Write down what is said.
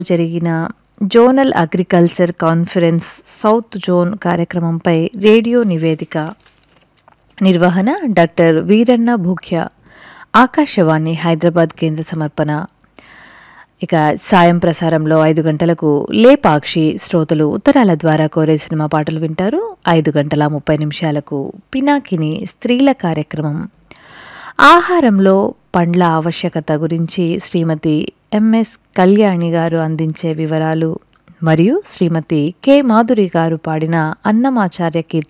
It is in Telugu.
జరిగిన zonal agriculture conference south zone కార్యక్రమంపై రేడియో నివేదిక నిర్వహణ డాక్టర్ వీరన్న భూక్య ఆకాశవాణి హైదరాబాద్ కేంద్ర సమర్పణ ఇక సాయం ప్రసారంలో ఐదు గంటలకు లేపాక్షి శ్రోతలు ఉత్తరాల ద్వారా కోరే సినిమా పాటలు వింటారు ఐదు గంటల ముప్పై నిమిషాలకు పినాకిని స్త్రీల కార్యక్రమం ఆహారంలో పండ్ల ఆవశ్యకత గురించి శ్రీమతి ఎంఎస్ కళ్యాణి గారు అందించే వివరాలు మరియు శ్రీమతి కె మాధురి గారు పాడిన అన్నమాచార్య కీర్తన